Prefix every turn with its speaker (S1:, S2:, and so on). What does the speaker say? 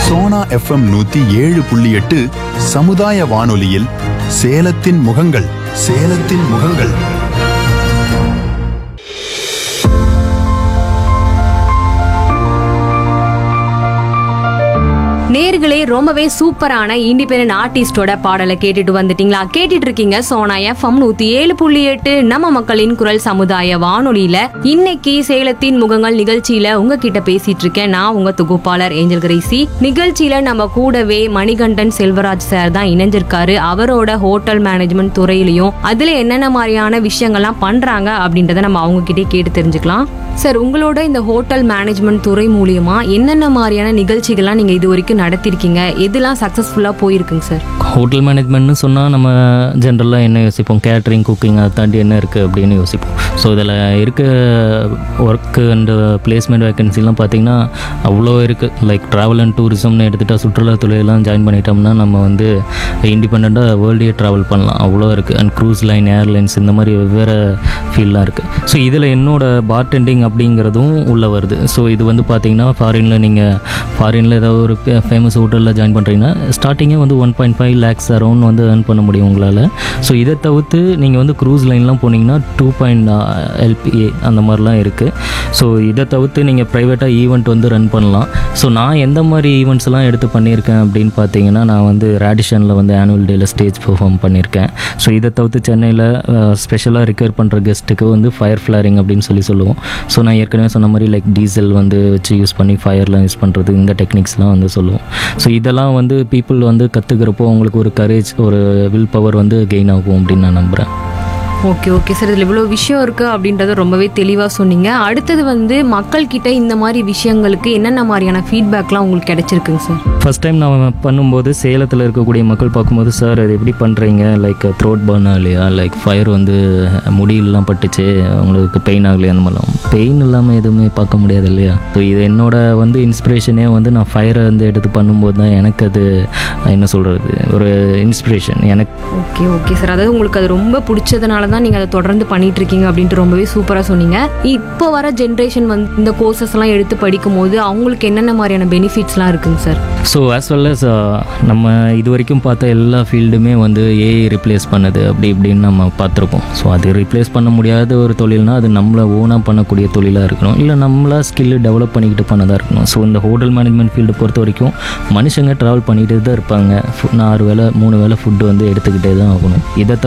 S1: Sona FM நூத்தி ஏழு புள்ளி எட்டு சமுதாய வானொலியில் சேலத்தின் முகங்கள் சேலத்தின் முகங்கள்
S2: நேர்களே ரொம்பவே சூப்பரான இண்டிபெண்டன்ட் ஆர்டிஸ்டோட பாடலை கேட்டுட்டு வந்துட்டீங்களா கேட்டுட்டு இருக்கீங்க சோனா எஃப்எம் நூத்தி ஏழு புள்ளி எட்டு நம்ம மக்களின் குரல் சமுதாய வானொலியில இன்னைக்கு சேலத்தின் முகங்கள் நிகழ்ச்சியில உங்ககிட்ட பேசிட்டு இருக்கேன் நான் உங்க தொகுப்பாளர் ஏஞ்சல் கிரேசி நிகழ்ச்சியில நம்ம கூடவே மணிகண்டன் செல்வராஜ் சார் தான் இணைஞ்சிருக்காரு அவரோட ஹோட்டல் மேனேஜ்மெண்ட் துறையிலையும் அதுல என்னென்ன மாதிரியான விஷயங்கள்லாம் பண்றாங்க அப்படின்றத நம்ம அவங்க கிட்டே கேட்டு தெரிஞ்சுக்கலாம் சார் உங்களோட இந்த ஹோட்டல் மேனேஜ்மெண்ட் துறை மூலியமா என்னென்ன மாதிரியான நிகழ்ச்சிகள்லாம் நீங்க இது வரைக்கும் நடத்திருக்கீங்க எதுலாம் சக்சஸ்ஃபுல்லா போயிருக்குங்க சார்
S3: ஹோட்டல் மேனேஜ்மெண்ட்னு சொன்னால் நம்ம ஜென்ரலாக என்ன யோசிப்போம் கேட்ரிங் குக்கிங் அதை தாண்டி என்ன இருக்குது அப்படின்னு யோசிப்போம் ஸோ இதில் இருக்க ஒர்க்கு அண்ட் பிளேஸ்மெண்ட் வேகன்சிலாம் பார்த்தீங்கன்னா அவ்வளோ இருக்குது லைக் ட்ராவல் அண்ட் டூரிசம்னு எடுத்துகிட்டா சுற்றுலாத்துறையெல்லாம் ஜாயின் பண்ணிட்டோம்னா நம்ம வந்து இண்டிபெண்ட்டாக வேர்ல்டே ட்ராவல் பண்ணலாம் அவ்வளோ இருக்குது அண்ட் க்ரூஸ் லைன் ஏர்லைன்ஸ் இந்த மாதிரி வெவ்வேறு ஃபீல்ட்லாம் இருக்குது ஸோ இதில் என்னோட பார்டெண்டிங் அப்படிங்கிறதும் உள்ளே வருது ஸோ இது வந்து பார்த்தீங்கன்னா ஃபாரினில் நீங்கள் ஃபாரினில் ஏதாவது ஒரு ஃபேமஸ் ஹோட்டலில் ஜாயின் பண்ணுறீங்கன்னா ஸ்டார்டிங்கே வந்து one point five lakhs around வந்து earn பண்ண முடியும் உங்களால் ஸோ இதை தவிர்த்து நீங்கள் வந்து க்ரூஸ் லைன்லாம் போனீங்கன்னா டூ பாயிண்ட் எல்பிஏ அந்த மாதிரிலாம் இருக்குது ஸோ இதை தவிர்த்து நீங்கள் ப்ரைவேட்டாக ஈவெண்ட் வந்து ரன் பண்ணலாம் ஸோ நான் எந்த மாதிரி ஈவெண்ட்ஸ்லாம் எடுத்து பண்ணியிருக்கேன் அப்படின்னு பார்த்தீங்கன்னா நான் வந்து ரேடிஷனில் வந்து ஆனுவல் டேயில் ஸ்டேஜ் பெர்ஃபார்ம் பண்ணியிருக்கேன் ஸோ இதை தவிர்த்து சென்னையில் ஸ்பெஷலாக ரிக்வயர் பண்ணுற கெஸ்ட்டுக்கு வந்து ஃபயர் ஃப்ளாரிங் அப்படின்னு சொல்லி சொல்லுவோம் ஸோ நான் ஏற்கனவே சொன்ன மாதிரி லைக் டீசல் வந்து வச்சு யூஸ் பண்ணி ஃபயர்லாம் யூஸ் பண்ணுறது இந்த டெக்னிக்ஸ்லாம் வந்து சொல்லுவோம் ஸோ இதெல்லாம் வந்து பீப்புள் வந்து கற்றுக்கிறப்போ அவங்களுக்கு ஒரு கரேஜ் ஒரு வில் பவர் வந்து கெயின் ஆகும் அப்படின்னு நான் நம்புகிறேன்
S2: ஓகே ஓகே சார் இதில் இவ்வளோ விஷயம் இருக்கு அப்படின்றத ரொம்பவே தெளிவாக சொன்னீங்க அடுத்தது வந்து மக்கள் கிட்ட இந்த மாதிரி விஷயங்களுக்கு என்னென்ன மாதிரியான ஃபீட்பேக்லாம் உங்களுக்கு கிடைச்சிருக்குங்க சார்
S3: ஃபஸ்ட் டைம் நான் பண்ணும்போது சேலத்தில் இருக்கக்கூடிய மக்கள் பார்க்கும்போது சார் அது எப்படி பண்ணுறீங்க லைக் த்ரோட் பர்ன் ஆகலையா லைக் ஃபயர் வந்து முடியெல்லாம் பட்டுச்சு உங்களுக்கு பெயின் ஆகலையா அந்த மாதிரிலாம் பெயின் இல்லாமல் எதுவுமே பார்க்க முடியாது இல்லையா ஸோ இது என்னோட வந்து இன்ஸ்பிரேஷனே வந்து நான் ஃபயரை வந்து எடுத்து பண்ணும்போது தான் எனக்கு அது என்ன சொல்கிறது ஒரு இன்ஸ்பிரேஷன் எனக்கு
S2: ஓகே ஓகே சார் அதாவது உங்களுக்கு அது ரொம்ப பிடிச்சதுனால தான் நீங்கள் அதை தொடர்ந்து பண்ணிட்டு இருக்கீங்க அப்படின்ட்டு ரொம்பவே சூப்பராக சொன்னீங்க இப்போ வர ஜென்ரேஷன் வந்து இந்த கோர்சஸ் எல்லாம் எடுத்து படிக்கும் போது அவங்களுக்கு என்னென்ன மாதிரியான பெனிஃபிட்ஸ்லாம் இருக்குங்க sir
S3: so as well as நம்ம இது வரைக்கும் பார்த்த எல்லா ஃபீல்டுமே வந்து ஏஐ ரிப்ளேஸ் பண்ணுது அப்படி இப்படின்னு நம்ம பார்த்துருப்போம் ஸோ அது ரிப்ளேஸ் பண்ண முடியாத ஒரு தொழில்னா அது நம்மளை ஓனாக பண்ணக்கூடிய தொழிலாக இருக்கணும் இல்லை நம்மளா ஸ்கில்லு டெவலப் பண்ணிக்கிட்டு பண்ணதாக இருக்கணும் ஸோ இந்த ஹோட்டல் மேனேஜ்மெண்ட் ஃபீல்டு பொறுத்த வரைக்கும் மனுஷங்க ட்ராவல் பண்ணிகிட்டு தான் இருப்பாங்க ஃபு- நாலு வேளை மூணு வேளை ஃபுட்டு வந்து எடுத்துக்கிட்டே தான் ஆகணும் இதை தவிர